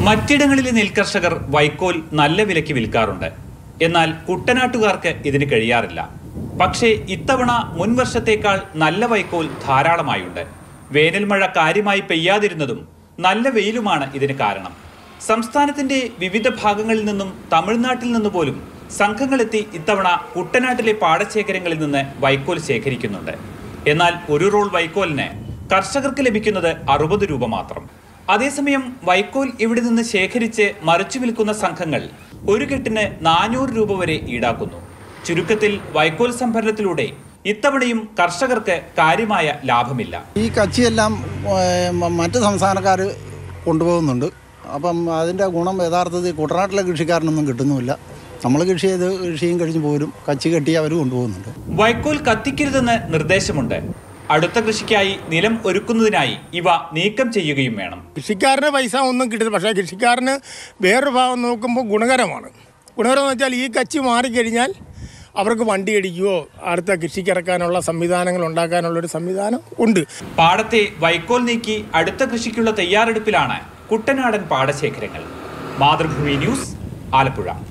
മറ്റിടങ്ങളിലെ നെൽകർഷകർ വൈക്കോൽ നല്ല വിലയ്ക്ക് വിൽക്കാറുണ്ട് എന്നാൽ കുട്ടനാട്ടുകാർക്ക് ഇതിന് കഴിയാറില്ല പക്ഷേ ഇത്തവണ മുൻ വർഷത്തേക്കാൾ നല്ല വൈക്കോൽ ധാരാളമായുണ്ട് വേനൽ മഴ കാര്യമായി പെയ്യാതിരുന്നതും നല്ല വെയിലുമാണ് ഇതിന് കാരണം സംസ്ഥാനത്തിന്റെ വിവിധ ഭാഗങ്ങളിൽ നിന്നും തമിഴ്നാട്ടിൽ നിന്ന് പോലും സംഘങ്ങളെത്തി ഇത്തവണ കുട്ടനാട്ടിലെ പാടശേഖരങ്ങളിൽ നിന്ന് വൈക്കോൽ ശേഖരിക്കുന്നുണ്ട് എന്നാൽ ഒരു റോൾ വൈക്കോലിന് കർഷകർക്ക് ലഭിക്കുന്നത് അറുപത് രൂപ മാത്രം അതേസമയം വൈക്കോൽ ഇവിടെ നിന്ന് ശേഖരിച്ച് മറിച്ചു വിൽക്കുന്ന സംഘങ്ങൾ ഒരു കെട്ടിന് നാനൂറ് രൂപ വരെ ഈടാക്കുന്നു ചുരുക്കത്തിൽ വൈക്കോൽ സംഭരണത്തിലൂടെ ഇത്തവണയും കർഷകർക്ക് കാര്യമായ ലാഭമില്ല ഈ കച്ചിയെല്ലാം ഏഹ്, മ- മറ്റ് സംസ്ഥാനക്കാർ കൊണ്ടുപോകുന്നുണ്ട് അപ്പം അതിൻ്റെ ഗുണം യഥാർത്ഥത്തിൽ കുട്ടനാട്ടിലെ കൃഷിക്കാരനൊന്നും കിട്ടുന്നുമില്ല നമ്മൾ കൃഷി ചെയ്ത് കൃഷിയും കഴിഞ്ഞ് പോരും കച്ചി കെട്ടി അവർ കൊണ്ടുപോകുന്നുണ്ട് വൈക്കോൽ കത്തിക്കരുതെന്ന് നിർദ്ദേശമുണ്ട് അടുത്ത കൃഷിക്കായി നിലം ഒരുക്കുന്നതിനായി ഇവ നീക്കം ചെയ്യുകയും വേണം കൃഷിക്കാരന് പൈസ ഒന്നും കിട്ടില്ല പക്ഷേ കൃഷിക്കാരന് വേറൊരു ഭാഗം നോക്കുമ്പോൾ ഗുണകരമാണ് ഗുണകരം എന്ന് വെച്ചാൽ ഈ കച്ചി മാറിക്കഴിഞ്ഞാൽ അവർക്ക് വണ്ടി അടിക്കുകയോ അടുത്ത കൃഷിക്ക് ഇറക്കാനുള്ള സംവിധാനങ്ങൾ ഉണ്ടാക്കാനുള്ള ഒരു സംവിധാനം ഉണ്ട് പാടത്തെ വൈക്കോൽ നീക്കി അടുത്ത കൃഷിക്കുള്ള തയ്യാറെടുപ്പിലാണ് കുട്ടനാടൻ പാടശേഖരങ്ങൾ മാതൃഭൂമി ന്യൂസ് ആലപ്പുഴ